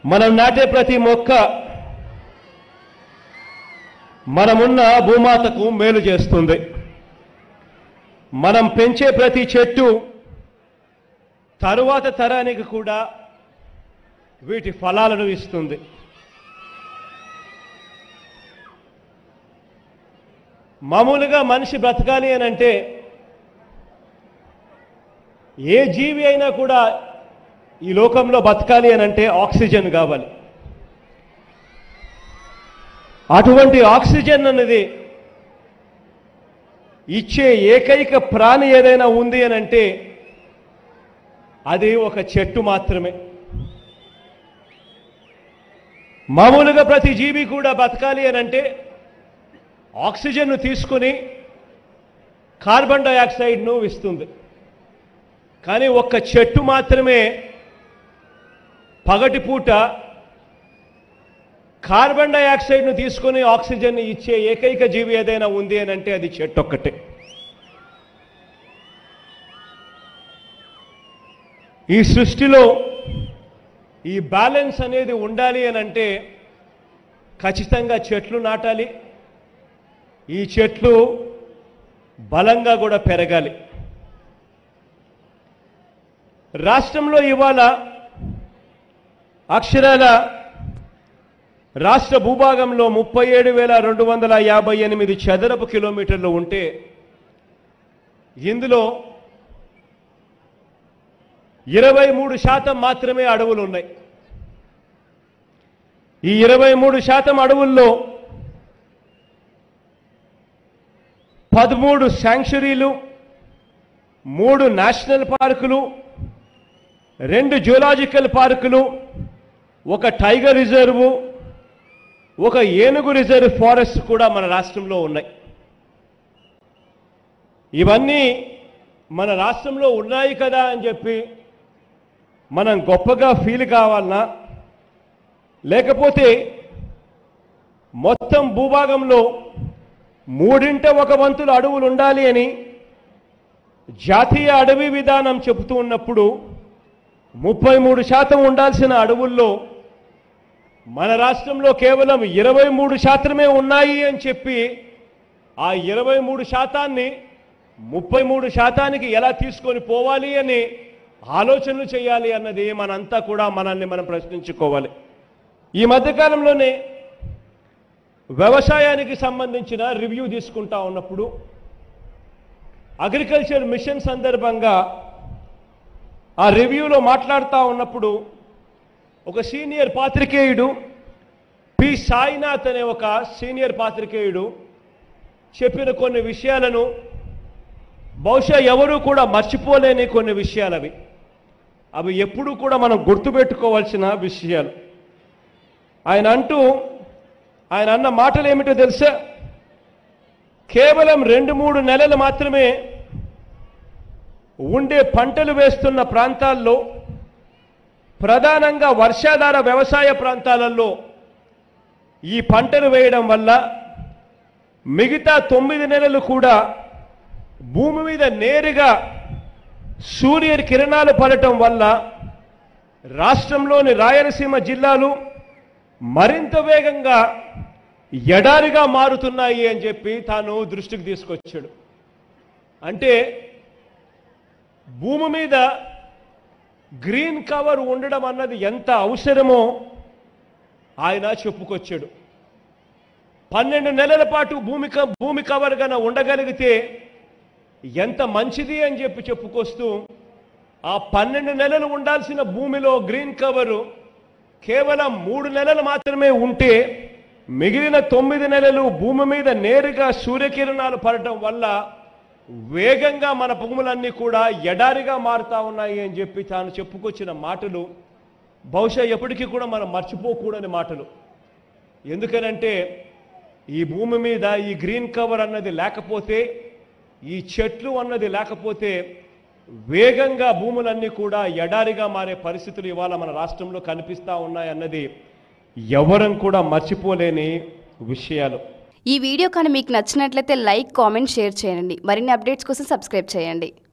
మనం నాటే ప్రతి మొక్క మనమున్న భూమాతకు మేలు చేస్తుంది మనం పెంచే ప్రతి చెట్టు తరువాత తరానికి కూడా వీటి ఫలాలను ఇస్తుంది మామూలుగా మనిషి బ్రతకాలి అని అంటే ఏ జీవి అయినా కూడా ఈ లోకంలో బతకాలి అని అంటే ఆక్సిజన్ కావాలి అటువంటి ఆక్సిజన్ అనేది ఇచ్చే ఏకైక ప్రాణి ఏదైనా ఉంది అని అంటే అది ఒక చెట్టు మాత్రమే మామూలుగా ప్రతి జీవి కూడా బతకాలి అని అంటే ఆక్సిజన్ను తీసుకుని కార్బన్ డయాక్సైడ్ను ఇస్తుంది కానీ ఒక్క చెట్టు మాత్రమే పగటిపూట కార్బన్ డయాక్సైడ్ను తీసుకుని ఆక్సిజన్ ఇచ్చే ఏకైక జీవి ఏదైనా ఉంది అని అంటే అది చెట్టు ఒక్కటే ఈ సృష్టిలో ఈ బ్యాలెన్స్ అనేది ఉండాలి అని అంటే ఖచ్చితంగా చెట్లు నాటాలి ఈ చెట్లు బలంగా కూడా పెరగాలి రాష్ట్రంలో ఇవాళ అక్షరాల రాష్ట్ర భూభాగంలో ముప్పై ఏడు వేల రెండు వందల యాభై ఎనిమిది చదరపు కిలోమీటర్లు ఉంటే ఇందులో ఇరవై మూడు శాతం మాత్రమే అడవులు ఉన్నాయి ఈ ఇరవై మూడు శాతం అడవుల్లో పదమూడు శాంక్చురీలు మూడు నేషనల్ పార్కులు రెండు జూలాజికల్ పార్కులు ఒక టైగర్ రిజర్వు ఒక ఏనుగు రిజర్వ్ ఫారెస్ట్ కూడా మన రాష్ట్రంలో ఉన్నాయి ఇవన్నీ మన రాష్ట్రంలో ఉన్నాయి కదా అని చెప్పి మనం గొప్పగా ఫీల్ కావాలన్నా లేకపోతే మొత్తం భూభాగంలో మూడింట ఒక వంతులు అడవులు ఉండాలి అని జాతీయ అడవి విధానం చెబుతూ ఉన్నప్పుడు ముప్పై మూడు శాతం ఉండాల్సిన అడవుల్లో మన రాష్ట్రంలో కేవలం ఇరవై మూడు శాతమే ఉన్నాయి అని చెప్పి ఆ ఇరవై మూడు శాతాన్ని ముప్పై మూడు శాతానికి ఎలా తీసుకొని పోవాలి అని ఆలోచనలు చేయాలి అన్నది మనంతా కూడా మనల్ని మనం ప్రశ్నించుకోవాలి ఈ మధ్యకాలంలోనే వ్యవసాయానికి సంబంధించిన రివ్యూ తీసుకుంటా ఉన్నప్పుడు అగ్రికల్చర్ మిషన్ సందర్భంగా ఆ రివ్యూలో మాట్లాడుతూ ఉన్నప్పుడు ఒక సీనియర్ పాత్రికేయుడు పి సాయినాథ్ అనే ఒక సీనియర్ పాత్రికేయుడు చెప్పిన కొన్ని విషయాలను బహుశా ఎవరూ కూడా మర్చిపోలేని కొన్ని విషయాలు అవి అవి ఎప్పుడూ కూడా మనం గుర్తుపెట్టుకోవాల్సిన విషయాలు ఆయన అంటూ ఆయన అన్న మాటలు ఏమిటో తెలుసా కేవలం రెండు మూడు నెలలు మాత్రమే ఉండే పంటలు వేస్తున్న ప్రాంతాల్లో ప్రధానంగా వర్షాధార వ్యవసాయ ప్రాంతాలలో ఈ పంటలు వేయడం వల్ల మిగతా తొమ్మిది నెలలు కూడా భూమి మీద నేరుగా సూర్య కిరణాలు పడటం వల్ల రాష్ట్రంలోని రాయలసీమ జిల్లాలు మరింత వేగంగా ఎడారిగా మారుతున్నాయి అని చెప్పి తాను దృష్టికి తీసుకొచ్చాడు అంటే భూమి మీద గ్రీన్ కవర్ ఉండడం అన్నది ఎంత అవసరమో ఆయన చెప్పుకొచ్చాడు పన్నెండు నెలల పాటు భూమి క- భూమి కవర్ గన ఉండగలిగితే ఎంత మంచిది అని చెప్పి చెప్పుకొస్తూ ఆ పన్నెండు నెలలు ఉండాల్సిన భూమిలో గ్రీన్ కవరు కేవలం మూడు నెలలు మాత్రమే ఉంటే మిగిలిన తొమ్మిది నెలలు భూమి మీద నేరుగా సూర్యకిరణాలు పడటం వల్ల వేగంగా మన భూములన్నీ కూడా ఎడారిగా మారుతా ఉన్నాయి అని చెప్పి తాను చెప్పుకొచ్చిన మాటలు బహుశా ఎప్పటికీ కూడా మనం మర్చిపోకూడని మాటలు ఎందుకనంటే ఈ భూమి మీద ఈ గ్రీన్ కవర్ అన్నది లేకపోతే ఈ చెట్లు అన్నది లేకపోతే వేగంగా భూములన్నీ కూడా ఎడారిగా మారే పరిస్థితులు ఇవాళ మన రాష్ట్రంలో కనిపిస్తా ఉన్నాయన్నది ఎవరం కూడా మర్చిపోలేని విషయాలు ఈ వీడియో కానీ మీకు నచ్చినట్లయితే లైక్ కామెంట్ షేర్ చేయండి మరిన్ని అప్డేట్స్ కోసం సబ్స్క్రైబ్ చేయండి